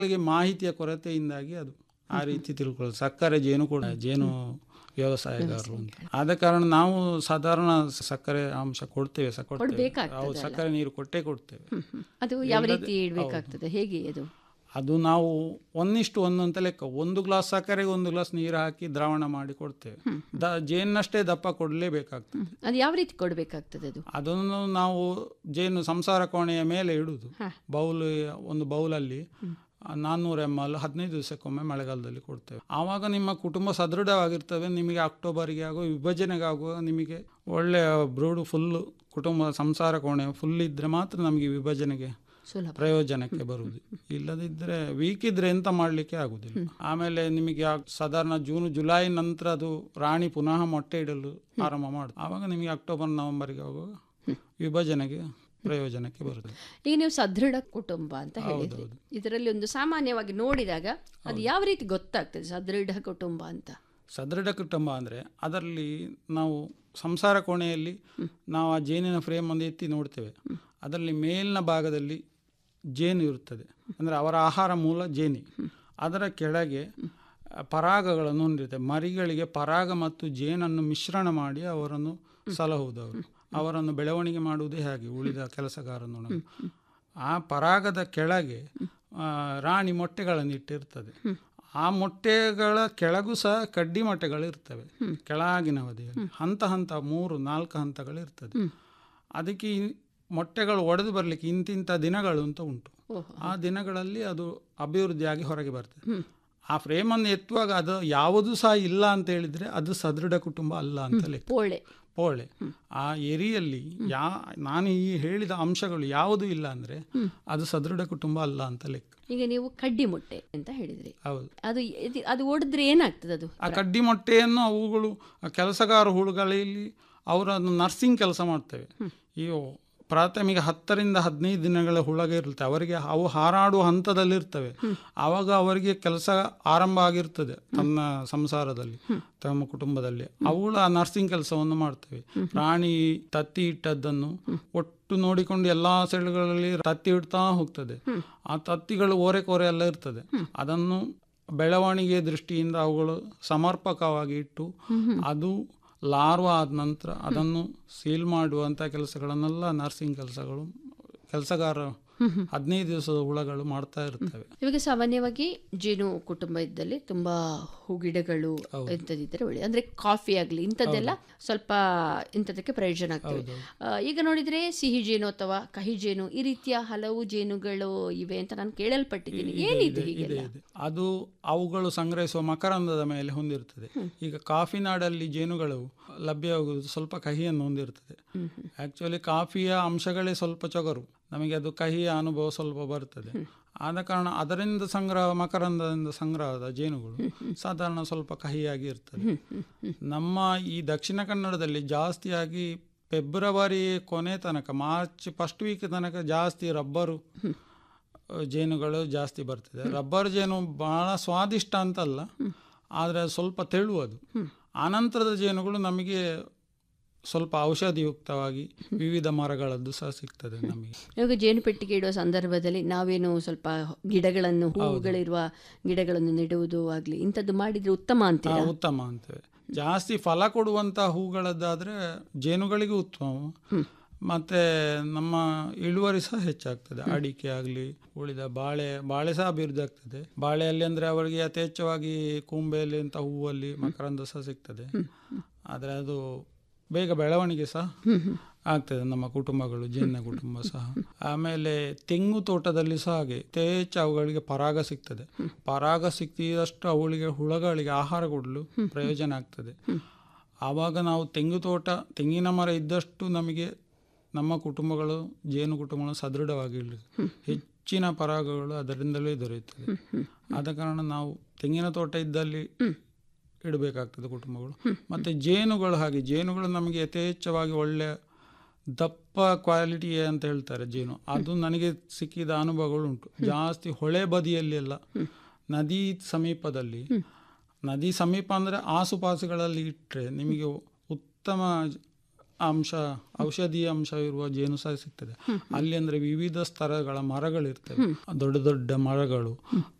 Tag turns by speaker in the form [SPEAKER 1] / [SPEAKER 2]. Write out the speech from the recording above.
[SPEAKER 1] ಅವರಿಗೆ ಮಾಹಿತಿಯ ಕೊರತೆಯಿಂದಾಗಿ ಅದು ಆ ರೀತಿ ತಿಳ್ಕೊಳ್ಳೋದು ಸಕ್ಕರೆ ಜೇನು ಕೂಡ ಜೇನು ವ್ಯವಸಾಯಗಾರರು ಅಂತ ಆದ ಕಾರಣ ನಾವು ಸಾಧಾರಣ ಸಕ್ಕರೆ ಅಂಶ ಕೊಡ್ತೇವೆ ಸ ಕೊಡ್ತೇವೆ
[SPEAKER 2] ಕೊಡ್ಬೇಕಾಗ್ತದೆ
[SPEAKER 1] ಹೌದು ಸಕ್ಕರೆ ನೀರು ಕೊಟ್ಟೇ ಕೊಡ್ತೇವೆ
[SPEAKER 2] ಅದು ಯಾವ ರೀತಿ ಇಡಬೇಕಾಗ್ತದೆ ಹೇಗೆ ಅದು
[SPEAKER 1] ಅದು ನಾವು ಒಂದಿಷ್ಟು ಒಂದು ಅಂತ ಲೆಕ್ಕ ಒಂದು ಗ್ಲಾಸ್ ಸಕ್ಕರೆಗೆ ಒಂದು ಗ್ಲಾಸ್ ನೀರು ಹಾಕಿ ದ್ರಾವಣ ಮಾಡಿ ಕೊಡ್ತೇವೆ ದ ಜೇನಷ್ಟೇ ದಪ್ಪ ಕೊಡಲೇಬೇಕಾಗ್ತದೆ
[SPEAKER 2] ಅದು ಯಾವ ರೀತಿ ಕೊಡಬೇಕಾಗ್ತದೆ ಅದು
[SPEAKER 1] ಅದನ್ನು ನಾವು ಜೇನು ಸಂಸಾರ ಕೋಣೆಯ ಮೇಲೆ ಇಡುವುದು ಬೌಲ್ ಒಂದು ಬೌಲಲ್ಲಿ ನಾನ್ನೂರ ಎಮ್ ಎಲ್ ಹದಿನೈದು ದಿವಸಕ್ಕೊಮ್ಮೆ ಮಳೆಗಾಲದಲ್ಲಿ ಕೊಡ್ತೇವೆ ಆವಾಗ ನಿಮ್ಮ ಕುಟುಂಬ ಸದೃಢವಾಗಿರ್ತವೆ ನಿಮಗೆ ಅಕ್ಟೋಬರ್ಗೆ ಆಗೋ ವಿಭಜನೆಗೆ ಆಗುವ ನಿಮಗೆ ಒಳ್ಳೆಯ ಬ್ರೂಡು ಫುಲ್ಲು ಕುಟುಂಬ ಸಂಸಾರ ಕೋಣೆ ಫುಲ್ ಇದ್ದರೆ ಮಾತ್ರ ನಮಗೆ ವಿಭಜನೆಗೆ
[SPEAKER 2] ಸುಲಭ
[SPEAKER 1] ಪ್ರಯೋಜನಕ್ಕೆ ಬರುವುದು ಇಲ್ಲದಿದ್ದರೆ ವೀಕ್ ಇದ್ರೆ ಎಂತ ಮಾಡಲಿಕ್ಕೆ ಆಗುದಿಲ್ಲ ಆಮೇಲೆ ನಿಮಗೆ ಆ ಸಾಧಾರಣ ಜೂನ್ ಜುಲೈ ನಂತರ ಅದು ರಾಣಿ ಪುನಃ ಮೊಟ್ಟೆ ಇಡಲು ಆರಂಭ ಮಾಡುದು ಆವಾಗ ನಿಮಗೆ ಅಕ್ಟೋಬರ್ ನವೆಂಬರ್ಗೆ ಆಗುವಾಗ ವಿಭಜನೆಗೆ ಪ್ರಯೋಜನಕ್ಕೆ ಬರುತ್ತದೆ
[SPEAKER 2] ಈಗ ನೀವು ಸದೃಢ ಕುಟುಂಬ ಅಂತ ಹೇಳಿದ್ರಿ ಇದರಲ್ಲಿ ಒಂದು ಸಾಮಾನ್ಯವಾಗಿ ನೋಡಿದಾಗ ಅದು ಯಾವ ರೀತಿ ಗೊತ್ತಾಗ್ತದೆ ಸದೃಢ ಕುಟುಂಬ ಅಂತ
[SPEAKER 1] ಸದೃಢ ಕುಟುಂಬ ಅಂದರೆ ಅದರಲ್ಲಿ ನಾವು ಸಂಸಾರ ಕೋಣೆಯಲ್ಲಿ ನಾವು ಆ ಜೇನಿನ ಫ್ರೇಮ್ ಒಂದು ಎತ್ತಿ ನೋಡ್ತೇವೆ ಅದರಲ್ಲಿ ಮೇಲಿನ ಭಾಗದಲ್ಲಿ ಜೇನು ಇರುತ್ತದೆ ಅಂದರೆ ಅವರ ಆಹಾರ ಮೂಲ ಜೇನಿ ಅದರ ಕೆಳಗೆ ಪರಾಗಗಳನ್ನು ಹೊಂದಿರ್ತವೆ ಮರಿಗಳಿಗೆ ಪರಾಗ ಮತ್ತು ಜೇನನ್ನು ಮಿಶ್ರಣ ಮಾಡಿ ಅವರನ್ನು ಸಲಹುವುದು ಅವರು ಅವರನ್ನು ಬೆಳವಣಿಗೆ ಮಾಡುವುದೇ ಹಾಗೆ ಉಳಿದ ಕೆಲಸಗಾರನೊಳಗೆ ಆ ಪರಾಗದ ಕೆಳಗೆ ಆ, ರಾಣಿ ಮೊಟ್ಟೆಗಳನ್ನು ಇಟ್ಟಿರ್ತದೆ ಆ ಮೊಟ್ಟೆಗಳ ಕೆಳಗೂ ಸಹ ಕಡ್ಡಿ ಮೊಟ್ಟೆಗಳು ಇರ್ತವೆ ಕೆಳಗಿನ ಅವಧಿಯಲ್ಲಿ ಹಂತ ಹಂತ ಮೂರು ನಾಲ್ಕು ಹಂತಗಳು ಇರ್ತದೆ ಅದಕ್ಕೆ ಈ ಮೊಟ್ಟೆಗಳು ಒಡೆದು ಬರಲಿಕ್ಕೆ ಇಂತಿಂಥ ದಿನಗಳು ಅಂತ ಉಂಟು ಆ ದಿನಗಳಲ್ಲಿ ಅದು ಅಭಿವೃದ್ಧಿಯಾಗಿ ಹೊರಗೆ ಬರ್ತದೆ ಆ ಫ್ರೇಮನ್ನು ಎತ್ತುವಾಗ ಅದು ಯಾವುದು ಸಹ ಇಲ್ಲ ಅಂತ ಹೇಳಿದ್ರೆ ಅದು ಸದೃಢ ಕುಟುಂಬ ಅಲ್ಲ ಅಂತ ಲೆಕ್ಕ
[SPEAKER 2] ಪೋಳೆ
[SPEAKER 1] ಪೋಳೆ ಆ ಎರಿಯಲ್ಲಿ ಯಾ ನಾನು ಈ ಹೇಳಿದ ಅಂಶಗಳು ಯಾವುದು ಇಲ್ಲ ಅಂದ್ರೆ ಅದು ಸದೃಢ ಕುಟುಂಬ ಅಲ್ಲ ಅಂತ ಲೆಕ್ಕ
[SPEAKER 2] ಈಗ ನೀವು ಕಡ್ಡಿ ಮೊಟ್ಟೆ ಅಂತ ಹೇಳಿದ್ರಿ
[SPEAKER 1] ಹೌದು
[SPEAKER 2] ಅದು ಇದು- ಅದು ಒಡೆದ್ರೆ ಏನಾಗ್ತದೆ ಅದು
[SPEAKER 1] ಆ ಕಡ್ಡಿ ಮೊಟ್ಟೆಯನ್ನು ಅವುಗಳು ಆ ಕೆಲಸಗಾರ ಹುಳುಗಳಲ್ಲಿ ಅವರನ್ನು ನರ್ಸಿಂಗ್ ಕೆಲಸ ಮಾಡ್ತೇವೆ ಈ ಪ್ರಾಥಮಿಕ ಹತ್ತರಿಂದ ಹದಿನೈದು ದಿನಗಳ ಹುಳಗೆ ಇರುತ್ತೆ ಅವರಿಗೆ ಅವು ಹಾರಾಡುವ ಹಂತದಲ್ಲಿ ಇರ್ತವೆ ಆವಾಗ ಅವರಿಗೆ ಕೆಲಸ ಆರಂಭ ಆಗಿರ್ತದೆ ತನ್ನ ಸಂಸಾರದಲ್ಲಿ ತಮ್ಮ ಕುಟುಂಬದಲ್ಲಿ ಅವುಗಳು ಆ ನರ್ಸಿಂಗ್ ಕೆಲಸವನ್ನು ಮಾಡ್ತೇವೆ ಪ್ರಾಣಿ ತತ್ತಿ ಇಟ್ಟದ್ದನ್ನು ಒಟ್ಟು ನೋಡಿಕೊಂಡು ಎಲ್ಲಾ ಸೆಳ್ಗಳಲ್ಲಿ ತತ್ತಿ ಇಡ್ತಾ ಹೋಗ್ತದೆ ಆ ತತ್ತಿಗಳು ಓರೆ ಕೋರೆ ಎಲ್ಲ ಇರ್ತದೆ ಅದನ್ನು ಬೆಳವಣಿಗೆ ದೃಷ್ಟಿಯಿಂದ ಅವುಗಳು ಸಮರ್ಪಕವಾಗಿ ಇಟ್ಟು ಅದು ಲಾರ್ವಾ ಆದ ನಂತರ ಅದನ್ನು ಸೀಲ್ ಮಾಡುವಂಥ ಕೆಲಸಗಳನ್ನೆಲ್ಲ ನರ್ಸಿಂಗ್ ಕೆಲಸಗಳು ಕೆಲಸಗಾರ ಹದಿನೈದು ದಿವಸದ ಹುಳಗಳು ಮಾಡ್ತಾ ಇರ್ತವೆ
[SPEAKER 2] ಇವಾಗ ಸಾಮಾನ್ಯವಾಗಿ ಜೇನು ಕುಟುಂಬ ಇದ್ದಲ್ಲಿ ತುಂಬಾ ಹೂಗಿಡಗಳು ಇಂಥದ್ದಿದ್ರೆ ಒಳ್ಳೆ ಅಂದ್ರೆ ಕಾಫಿ ಆಗಲಿ ಇಂಥದ್ದೆಲ್ಲ ಸ್ವಲ್ಪ ಇಂಥದಕ್ಕೆ ಪ್ರಯೋಜನ ಆಗ್ತವೆ ಆ, ಈಗ ನೋಡಿದ್ರೆ ಸಿಹಿ ಜೇನು ಅಥವಾ ಕಹಿ ಜೇನು ಈ ರೀತಿಯ ಹಲವು ಜೇನುಗಳು ಇವೆ ಅಂತ ನಾನು ಕೇಳಲ್ಪಟ್ಟಿದ್ದೀನಿ ಏನಿದೆ ಹೀಗೆಲ್ಲ
[SPEAKER 1] ಇದೆ ಅದು ಅವುಗಳು ಸಂಗ್ರಹಿಸುವ ಮಕರಂದದ ಮೇಲೆ ಹೊಂದಿರ್ತದೆ ಈಗ ಕಾಫಿ ನಾಡಲ್ಲಿ ಜೇನುಗಳು ಲಭ್ಯವಾಗುವುದು ಸ್ವಲ್ಪ ಕಹಿಯನ್ನು ಹೊಂದಿರ್ತದೆ ಆಕ್ಚುಲಿ ಕಾಫಿಯ ಅಂಶಗಳೇ ಸ್ವಲ್ಪ ಚೊಗರು ನಮಗೆ ಅದು ಕಹಿಯ ಅನುಭವ ಸ್ವಲ್ಪ ಬರ್ತದೆ ಆದ ಕಾರಣ ಅದರಿಂದ ಸಂಗ್ರಹ ಮಕರಂದದಿಂದ ಸಂಗ್ರಹದ ಜೇನುಗಳು ಸಾಧಾರಣ ಸ್ವಲ್ಪ ಕಹಿಯಾಗಿ ಇರ್ತದೆ ನಮ್ಮ ಈ ದಕ್ಷಿಣ ಕನ್ನಡದಲ್ಲಿ ಜಾಸ್ತಿಯಾಗಿ ಫೆಬ್ರವರಿ ಕೊನೆ ತನಕ ಮಾರ್ಚ್ ಫಸ್ಟ್ ವೀಕ್ ತನಕ ಜಾಸ್ತಿ ರಬ್ಬರು ಜೇನುಗಳು ಜಾಸ್ತಿ ಬರ್ತದೆ ರಬ್ಬರ್ ಜೇನು ಬಹಳ ಸ್ವಾದಿಷ್ಟ ಅಂತಲ್ಲ ಆದರೆ ಸ್ವಲ್ಪ ತೆಳುವುದು ಆನಂತರದ ಜೇನುಗಳು ನಮಗೆ ಸ್ವಲ್ಪ ಔಷಧಿಯುಕ್ತವಾಗಿ ವಿವಿಧ ಮರಗಳದ್ದು ಸಹ ಸಿಗ್ತದೆ ನಮಗೆ
[SPEAKER 2] ಇವಾಗ ಜೇನು ಪೆಟ್ಟಿಗೆ ಇಡುವ ಸಂದರ್ಭದಲ್ಲಿ ನಾವೇನು ಸ್ವಲ್ಪ ಗಿಡಗಳನ್ನು ಹೂವುಗಳಿರುವ ಗಿಡಗಳನ್ನು ನೆಡುವುದು ಆಗ್ಲಿ ಇಂಥದ್ದು ಮಾಡಿದ್ರೆ ಉತ್ತಮ
[SPEAKER 1] ಆ,
[SPEAKER 2] ಅಂತೀರಾ
[SPEAKER 1] ಉತ್ತಮ ಅಂತೇವೆ ಜಾಸ್ತಿ ಫಲ ಕೊಡುವಂತ ಹೂಗಳದ್ದಾದ್ರೆ ಜೇನುಗಳಿಗೂ ಉತ್ತಮ ಮತ್ತೆ ನಮ್ಮ ಇಳುವರಿ ಸಹ ಹೆಚ್ಚಾಗ್ತದೆ ಅಡಿಕೆ ಆಗಲಿ ಉಳಿದ ಬಾಳೆ ಬಾಳೆ ಸಹ ಅಭಿವೃದ್ಧಿ ಆಗ್ತದೆ ಬಾಳೆಯಲ್ಲಿ ಅಂದ್ರೆ ಅವರಿಗೆ ಯಥೇಚ್ಛವಾಗಿ ಕೂಂಬೆಯಲ್ಲಿ ಅಂತ ಹೂವಲ್ಲಿ ಮಕರಂದ ಸಹ ಸಿಗ್ತದೆ ಆದರೆ ಅದು ಬೇಗ ಬೆಳವಣಿಗೆ ಸಹ ಆಗ್ತದೆ ನಮ್ಮ ಕುಟುಂಬಗಳು ಜೇನಿನ ಕುಟುಂಬ ಸಹ ಆಮೇಲೆ ತೆಂಗು ತೋಟದಲ್ಲಿ ಸಹ ಹಾಗೆ ಯಥೇಚ್ಛ ಅವುಗಳಿಗೆ ಪರಾಗ ಸಿಗ್ತದೆ ಪರಾಗ ಸಿಕ್ಕಿದಷ್ಟು ಅವುಗಳಿಗೆ ಹುಳಗಳಿಗೆ ಆಹಾರ ಕೊಡಲು ಪ್ರಯೋಜನ ಆಗ್ತದೆ ಆವಾಗ ನಾವು ತೆಂಗು ತೋಟ ತೆಂಗಿನ ಮರ ಇದ್ದಷ್ಟು ನಮಗೆ ನಮ್ಮ ಕುಟುಂಬಗಳು ಜೇನು ಕುಟುಂಬಗಳು ಸದೃಢವಾಗಿ ಹೆಚ್ಚಿನ ಪರಾಗಗಳು ಅದರಿಂದಲೇ ದೊರೆಯುತ್ತದೆ ಆದ ಕಾರಣ ನಾವು ತೆಂಗಿನ ತೋಟ ಇದ್ದಲ್ಲಿ ಇಡಬೇಕಾಗ್ತದೆ ಕುಟುಂಬಗಳು ಮತ್ತೆ ಜೇನುಗಳು ಹಾಗೆ ಜೇನುಗಳು ನಮಗೆ ಯಥೇಚ್ಛವಾಗಿ ಒಳ್ಳೆ ದಪ್ಪ ಕ್ವಾಲಿಟಿ ಅಂತ ಹೇಳ್ತಾರೆ ಜೇನು ಅದು ನನಗೆ ಸಿಕ್ಕಿದ ಅನುಭವಗಳು ಉಂಟು ಜಾಸ್ತಿ ಹೊಳೆ ಬದಿಯಲ್ಲಿ ಎಲ್ಲ ನದಿ ಸಮೀಪದಲ್ಲಿ ನದಿ ಸಮೀಪ ಅಂದರೆ ಆಸುಪಾಸುಗಳಲ್ಲಿ ಇಟ್ಟರೆ ನಿಮಗೆ ಉತ್ತಮ ಅಂಶ ಔಷಧೀಯ ಅಂಶ ಇರುವ ಜೇನು ಸಹ ಸಿಗ್ತದೆ ಅಲ್ಲಿ ಅಂದ್ರೆ ವಿವಿಧ ಸ್ತರಗಳ ಮರಗಳಿರ್ತವೆ ದೊಡ್ಡ ದೊಡ್ಡ ಮರಗಳು